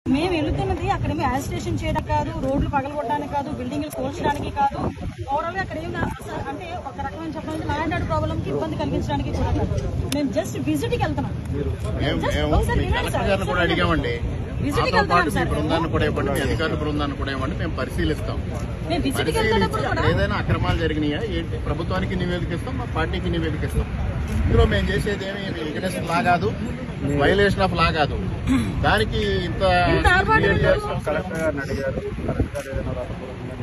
మేము వెళ్తున్నది అక్కడేమో యాజిటేషన్ చేయడం కాదు రోడ్లు పగలగొట్టడానికి కాదు బిల్డింగ్లు కూల్చడానికి కాదు ఓవరాల్ గా అక్కడ ఏం కాదు సార్ అంటే ఒక రకమైన చెప్పాలంటే ల్యాండ్ అండ్ ప్రాబ్లం కి ఇబ్బంది కలిగించడానికి కూడా కాదు మేము జస్ట్ విజిట్ కి వెళ్తున్నాం మేము Just మేము ఒకసారి మీ వినండి కలెక్టర్ సార్, గారిని కూడా ఒకసారి అడిగామండి విజిట్కి మాతో వెళ్తున్నాం పాటు మీ సార్. బృందాన్ని కూడా ఇవ్వండి మీ అధికారుల బృందాన్ని కూడా ఇవ్వండి మేము పరిశీలిస్తాం మేము విజిట్ కి పరిశీలించి వెళ్తున్నప్పుడు అక్కడ కూడా ఏదైనా అక్రమాలు జరిగినాయా ఏంటి ప్రభుత్వానికి నివేదిక ఇస్తాం మా పార్టీకి నివేదిక ఇస్తాం ఇందులో మేము చేసేది ఏమి వెంకటేశ్వర లా కాదు వైలేషన్ ఆఫ్ లా కాదు దానికి ఇంత ఇంత ఆర్భాటం create ఎందుకు? చేయాల్సిన కలెక్టర్ గారిని అడిగారు కలెక్టర్ గారు ఏదైనా రాకపోతుందని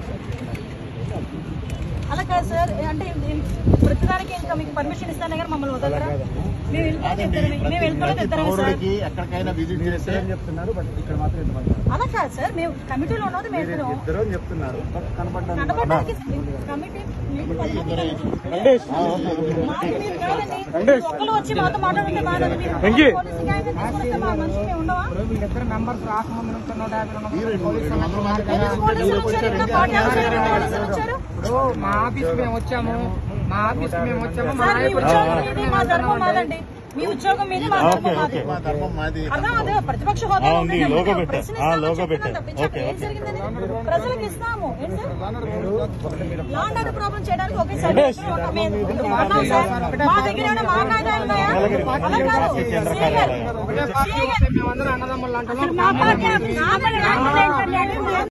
అలా కాదు సార్ అంటే ప్రతిదానికి ఇంకా మీకు పర్మిషన్ ఇస్తానే కానీ మమ్మల్ని వదలరా మేము వెళ్తున్నది ఇద్దరమే మేము వెళ్తున్నది ప్రతి ఇద్దరమే సార్ పౌరుడికి ఎక్కడికైనా విజిట్ చేస్తే ఏం చెప్తున్నారు బట్ ఇక్కడ మాత్రం ఇంతమంది అలా కాదు సార్ మేము కమిటీలో ఉన్నది మేము మీరు వెళ్తున్నాం ఇద్దరు అని చెప్తున్నారు బట్ కనపడ్డానికి కనపడడానికి కమిటీ మీకు పది మంది కాదు. మాకు మీరు కాదండి. ఒక్కరు వచ్చి మాతో మాట్లాడితే బాగుంది మీరు పోలీసు గాయని తీసుకొస్తే మా మనుషులు మేము ఉండవా వీళ్ళిద్దరు మెంబర్స్ రాకముందు నుంచి నూట యాభై రెండు మీరు రెండు వందల మంది ఎందుకు పోలీసులు వచ్చారు ఇంకా పార్టీ ఆఫీసర్లు పోలీసులు వచ్చారు ఇప్పుడు మా ఆఫీస్ మేము వచ్చాము మా ఆఫీస్ మేము వచ్చాము మా సార్ మీ నాయకుడు ఉద్యోగం మీది మా ధర్మం మాదండి మీ ఉద్యోగం మీది మా ధర్మం మాది మా ధర్మం మాది అర్థం అదే ప్రతిపక్ష హోదా ఉంది కాబట్టి ప్రశ్నిస్తామని చెప్పినాం తప్పించి ఏం జరిగిందని ప్రజలకు ఇస్తాము ఏంటి sir? Law and order problem చేయడానికి ఒకేసారి ఒక మేము అన్నాం సార్. మా దగ్గర ఏమైనా మా కాయిదాలు ఉన్నాయా అలా కాదు సీఏ గారు. సీఏ గారు. మేమందరం అన్నదమ్ములు అంటున్నాం మా పార్టీ ఆఫీస్- నా పార్టీ ఆఫీస్ ఏంటండి?